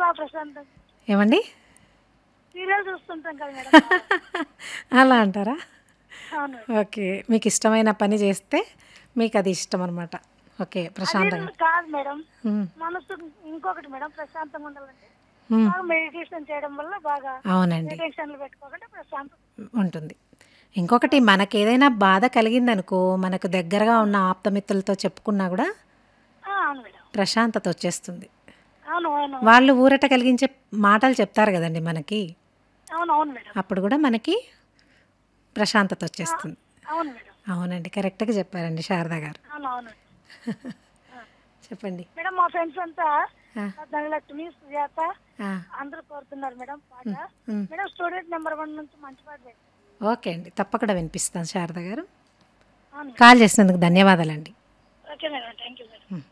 బాగా ప్రశాంతం ఏమండి సీరియల్ చూస్తుంటాం కదా మేడం అలా అంటారా అవును ఓకే మీకు ఇష్టమైన పని చేస్తే మీకు అది ఇష్టం అనమాట ఓకే అది ప్రశాంతంగా కాదు మేడం ఉమ్, మనసు ఇంకొకటి మేడం ప్రశాంతంగా ఉండాలంటే ఉమ్, బాగా మెడిటేషన్ చేయడం వల్ల బాగా అవునండి టెన్షన్లు పెట్టుకోకుండా ప్రశాంతం ఉంటుంది ఇంకొకటి మనకి ఏదైనా బాధ కలిగిందనుకో మనకు దగ్గరగా ఉన్న ఆప్తమిత్రులతో చెప్పుకున్నా కూడా ఆ, అవును మేడం ప్రశాంతత వచ్చేస్తుంది అవును అవును వాళ్ళు ఊరట కలిగించే మాటలు చెప్తారు కదండి మనకి అవును అవును మేడం అప్పుడు కూడా మనకి ప్రశాంతత వచ్చేస్తుంది అవును మేడం అవునండి కరెక్ట్గా చెప్పారండి శారదా గారు అవును అవును చెప్పండి మేడం మా ఫ్రెండ్స్ అంతా ఆ, ధనలక్ష్మి సుజాత ఆ, అందరూ కోరుతున్నారు మేడం పాట um. Madam student number one నుంచి మంచి పాట పెట్టండి. ఓకే అండి తప్పకుండా వినిపిస్తాను శారదా గారు అవును కాల్ చేసినందుకు ధన్యవాదాలండి okay madam thank you madam um.